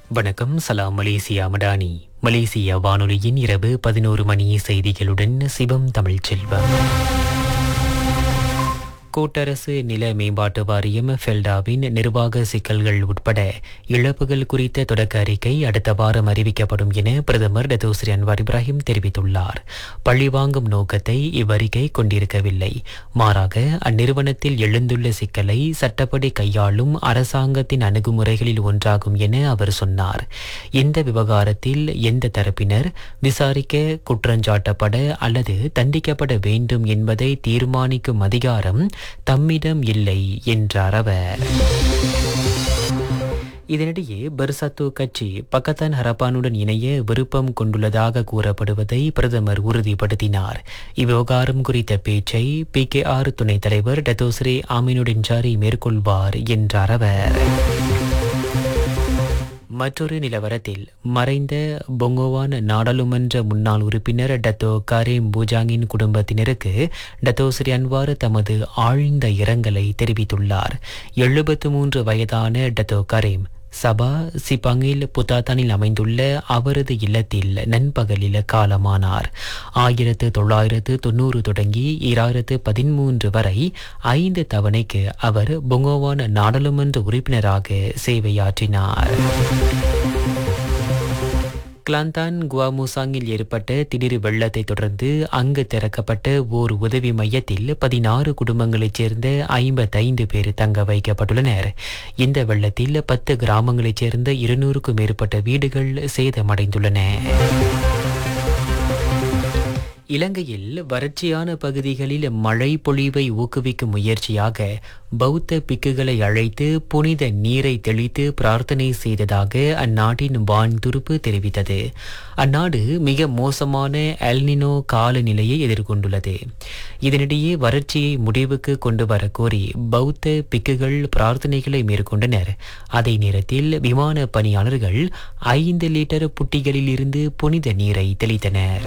வணக்கம் சலாம் Malaysia Madani Malaysia வானொலியின் இரவு பதினோரு மணி செய்திகளுடன் சிவம் தமிழ் செல்வம் கூட்டரசு நில மேம்பாட்டு வாரியம் ஃபெல்டாவின் நிர்வாக சிக்கல்கள் உட்பட இழப்புகள் குறித்த தொடக்க அறிக்கை அடுத்த வாரம் அறிவிக்கப்படும் என பிரதமர் டத்தோஸ்ரீ அன்வார் இப்ராஹிம் தெரிவித்துள்ளார் பழிவாங்கும் நோக்கத்தை இவ்வறிக்கை கொண்டிருக்கவில்லை மாறாக அந்நிறுவனத்தில் எழுந்துள்ள சிக்கலை சட்டப்படி கையாளும் அரசாங்கத்தின் அணுகுமுறைகளில் ஒன்றாகும் என அவர் சொன்னார் இந்த விவகாரத்தில் எந்த தரப்பினர் விசாரிக்க குற்றஞ்சாட்டப்பட அல்லது தண்டிக்கப்பட வேண்டும் என்பதை தீர்மானிக்கும் அதிகாரம் தம்மிடம் இல்லை என்றார் அவர் இதனிடையே பர்சத்து கட்சி பக்கத்தான் ஹரப்பானுடன் இணைய விருப்பம் கொண்டுள்ளதாக கூறப்படுவதை பிரதமர் உறுதிப்படுத்தினார் இவ்விவகாரம் குறித்த பேச்சை பி கே ஆர் துணைத் தலைவர் டத்தோஸ்ரே ஆமினுடன் ஜாரி மேற்கொள்வார் என்றார் அவர் மற்றொரு நிலவரத்தில் மறைந்த பொங்கோவான் நாடாளுமன்ற முன்னாள் உறுப்பினர் டத்தோ கரீம் பூஜாங்கின் குடும்பத்தினருக்கு டத்தோ ஸ்ரீ அன்வார் தமது ஆழ்ந்த இரங்கலை தெரிவித்துள்ளார் எழுபத்து மூன்று வயதான டத்தோ கரீம் சபா சிபங்கில் புத்தாத்தானில் அமைந்துள்ள அவரது இல்லத்தில் நண்பகலில் காலமானார் ஆயிரத்து தொள்ளாயிரத்து தொண்ணூறு தொடங்கி இராயிரத்து பதிமூன்று வரை ஐந்து தவணைக்கு அவர் பொங்கோவான் நாடாளுமன்ற உறுப்பினராக சேவையாற்றினார் கிளாந்தான் குவாமுசாங்கில் ஏற்பட்ட திடீர் வெள்ளத்தை தொடர்ந்து அங்கு திறக்கப்பட்ட ஓர் உதவி மையத்தில் பதினாறு குடும்பங்களைச் சேர்ந்த ஐம்பத்தைந்து பேர் தங்க வைக்கப்பட்டுள்ளனர் இந்த வெள்ளத்தில் பத்து கிராமங்களைச் சேர்ந்த இருநூறுக்கும் மேற்பட்ட வீடுகள் சேதமடைந்துள்ளன இலங்கையில் வறட்சியான பகுதிகளில் மழை பொழிவை ஊக்குவிக்கும் முயற்சியாக பௌத்த பிக்குகளை அழைத்து புனித நீரை தெளித்து பிரார்த்தனை செய்ததாக அந்நாட்டின் வான் துருப்பு தெரிவித்தது அந்நாடு மிக மோசமான எல்னினோ காலநிலையை எதிர்கொண்டுள்ளது இதனிடையே வறட்சியை முடிவுக்கு கொண்டு வர கோரி பௌத்த பிக்குகள் பிரார்த்தனைகளை மேற்கொண்டனர் அதே நேரத்தில் விமான பணியாளர்கள் ஐந்து லிட்டர் புட்டிகளில் இருந்து புனித நீரை தெளித்தனர்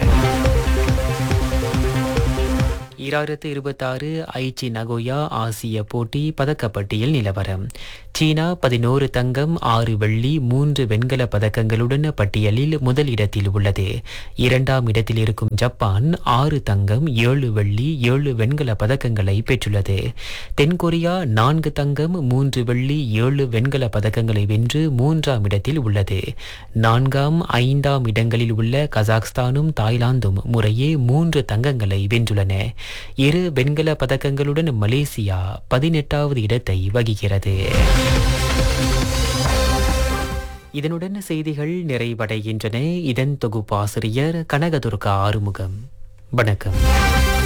ஈராயிரத்து இருபத்தாறு ஐச்சி நகோயா ஆசிய போட்டி பதக்கப்பட்டியல் நிலவரம் சீனா பதினோரு தங்கம் ஆறு வெள்ளி மூன்று வெண்கல பதக்கங்களுடன் பட்டியலில் முதலிடத்தில் உள்ளது இரண்டாம் இடத்தில் இருக்கும் ஜப்பான் ஆறு தங்கம் ஏழு வெள்ளி ஏழு வெண்கல பதக்கங்களை பெற்றுள்ளது தென்கொரியா நான்கு தங்கம் மூன்று வெள்ளி ஏழு வெண்கல பதக்கங்களை வென்று மூன்றாம் இடத்தில் உள்ளது நான்காம் ஐந்தாம் இடங்களில் உள்ள கசாக்ஸ்தானும் தாய்லாந்தும் முறையே மூன்று தங்கங்களை வென்றுள்ளன இரு வெண்கல பதக்கங்களுடன் மலேசியா பதினெட்டாவது இடத்தை வகிக்கிறது இதனுடன் செய்திகள் நிறைவடைகின்றன இதன் தொகுப்பாசிரியர் கனகதுர்கா ஆறுமுகம் வணக்கம்